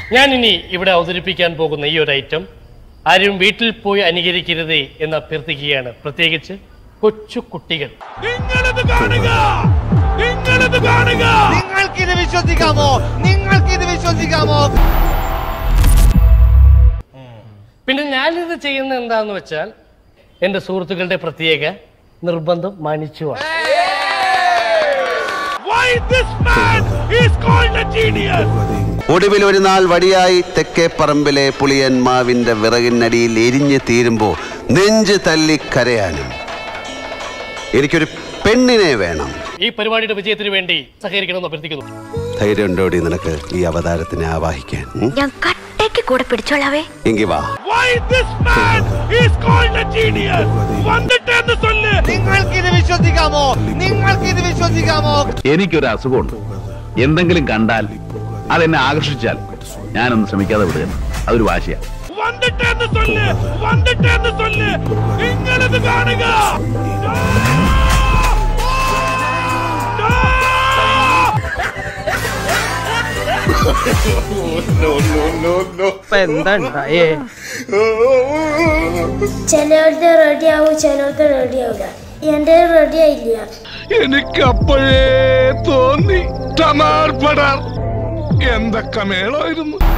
ഞാൻ ഇനി ഇവിടെ അവതരിപ്പിക്കാൻ പോകുന്ന ഈ ഒരു ഐറ്റം ആരും വീട്ടിൽ പോയി അനുകരിക്കരുതേ എന്ന് അഭ്യർത്ഥിക്കുകയാണ് പ്രത്യേകിച്ച് കൊച്ചു കുട്ടികൾ നിങ്ങളിത് കാണുക നിങ്ങളിത് കാണുക നിങ്ങൾക്കിത് വിശ്വസിക്കാമോ നിങ്ങൾക്കിത് വിശ്വസിക്കാമോ പിന്നെ ഞാനിത് ചെയ്യുന്ന എന്താന്ന് വെച്ചാൽ എൻ്റെ സുഹൃത്തുക്കളുടെ പ്രത്യേക നിർബന്ധം മാനിച്ചുവാണ് Why this man is called a genius? ഒടുവിൽ ഒരു നാൾ വടിയായി തെക്കേ പറമ്പിലെ പുളിയന്മാവിന്റെ വിറകിനടിയിൽ എരിഞ്ഞു തീരുമ്പോ നെഞ്ച് തല്ലി കരയാനും എനിക്കൊരു പെണ്ണിനെ വേണം ഈ പരിപാടിയുടെ വിജയത്തിന് വേണ്ടി സഹകരിക്കണമെന്ന് അഭ്യർത്ഥിക്കുന്നു ധൈര്യം ഉണ്ടോടി നിനക്ക് ഈ അവതാരത്തിനെ ആവാഹിക്കാൻ ഉം? ഞാൻ കട്ടയ്ക്ക് കൂടെ പിടിച്ചോളാവേ എങ്കി വാ Why this man is called a genius? വന്നിട്ട് എന്ന് சொல்லு നിങ്ങൾക്കിത് വിശ്വസിക്കാമോ നിങ്ങൾക്കിത് വിശ്വസിക്കാമോ എനിക്കൊരു അസുഖമുണ്ട് എന്തെങ്കിലും കണ്ടാൽ അതെന്നെ ആകർഷിച്ചാൽ ഞാനൊന്ന് ശ്രമിക്കാതെ വിടുക അതൊരു വാശിയാ വന്നിട്ട് എന്ന് சொல்லு വന്നിട്ട് എന്ന് சொல்லு നിങ്ങളിത് കാണുക ചിലവരുടെ റെഡി ആവും ചിലവർക്ക് റെഡി ആവില്ല എൻ്റെ റെഡി ആയില്ല എനിക്ക് അപ്പോഴേ തോന്നി ടമാർ പടാർ എന്തൊക്കെ മേളായിരുന്നു